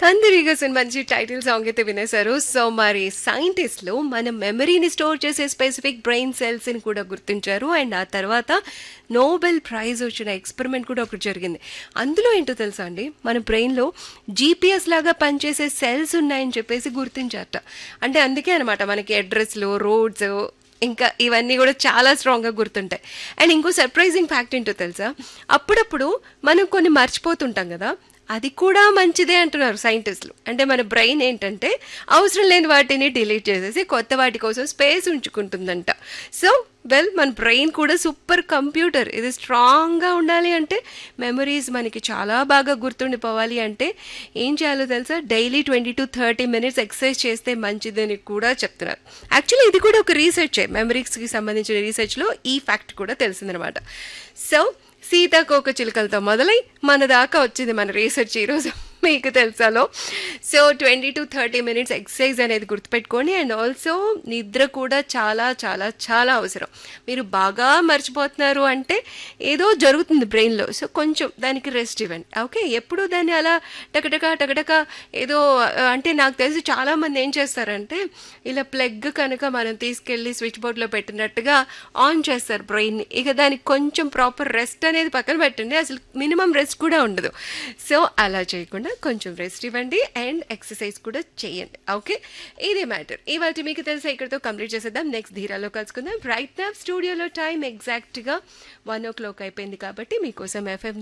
కందిరీగస్ మంచి title song అయితే వినేశారు so మరి సైంటిస్టులు మన మెమరీని స్టోర్ చేసే స్పెసిఫిక్ బ్రెయిన్ సెల్స్ ని కూడా గుర్తించారు అండ్ ఆ తర్వాత నోబెల్ ప్రైజ్ వచ్చిన ఎక్స్పెరిమెంట్ కూడా ఒకటి జరిగింది అందులో ఏంటో తెలుసా అండి మన బ్రెయిన్లో జీపీఎస్ లాగా పనిచేసే సెల్స్ ఉన్నాయని చెప్పేసి గుర్తించారట అంటే అందుకే అనమాట మనకి అడ్రస్లు రోడ్స్ ఇంకా ఇవన్నీ కూడా చాలా స్ట్రాంగ్గా గుర్తుంటాయి అండ్ ఇంకో సర్ప్రైజింగ్ ఫ్యాక్ట్ ఏంటో తెలుసా అప్పుడప్పుడు మనం కొన్ని మర్చిపోతుంటాం కదా అది కూడా మంచిదే అంటున్నారు సైంటిస్టులు అంటే మన బ్రెయిన్ ఏంటంటే అవసరం లేని వాటిని డిలీట్ చేసేసి కొత్త వాటి కోసం స్పేస్ ఉంచుకుంటుందంట సో వెల్ మన బ్రెయిన్ కూడా సూపర్ కంప్యూటర్ ఇది స్ట్రాంగ్గా ఉండాలి అంటే మెమరీస్ మనకి చాలా బాగా గుర్తుండిపోవాలి అంటే ఏం చేయాలో తెలుసా daily twenty to thirty minutes exercise చేస్తే మంచిదని కూడా చెప్తున్నారు యాక్చువల్లీ ఇది కూడా ఒక రీసెర్చే మెమరీస్కి సంబంధించిన రీసెర్చ్లో ఈ ఫ్యాక్ట్ కూడా తెలిసిందనమాట సో సీతాకోక చిలుకలతో మొదలై మన దాకా వచ్చింది మన రీసెర్చ్ ఈరోజు మీకు తెలుసాలో so twenty to thirty minutes exercise అనేది గుర్తుపెట్టుకోండి అండ్ ఆల్సో నిద్ర కూడా చాలా చాలా చాలా అవసరం మీరు బాగా మర్చిపోతున్నారు అంటే ఏదో జరుగుతుంది బ్రెయిన్లో సో కొంచెం దానికి రెస్ట్ ఇవ్వండి ఓకే ఎప్పుడు దాన్ని అలా టకటక టకటక ఏదో ఆ, అంటే నాకు తెలిసి చాలామంది ఏం చేస్తారంటే ఇలా ప్లగ్ కనుక మనం తీసుకెళ్ళి స్విచ్ బోర్డ్లో పెట్టినట్టుగా ఆన్ చేస్తారు బ్రెయిన్ ఇక దానికి కొంచెం ప్రాపర్ రెస్ట్ అనేది పక్కన పెట్టండి అసలు మినిమం రెస్ట్ కూడా ఉండదు సో అలా చేయకుండా కొంచెం రెస్ట్ ఇవ్వండి అండ్ ఎక్సర్సైజ్ కూడా చేయండి ఓకే ఇదే మ్యాటర్ ఇవాళ మీకు తెలిసి ఇక్కడితో కంప్లీట్ చేసేద్దాం నెక్స్ట్ ధీరాలో కలుసుకుందాం రైట్ నా స్టూడియోలో టైం ఎగ్జాక్ట్గా వన్ ఓ క్లాక్ అయిపోయింది కాబట్టి మీకోసం ఎఫ్ఎం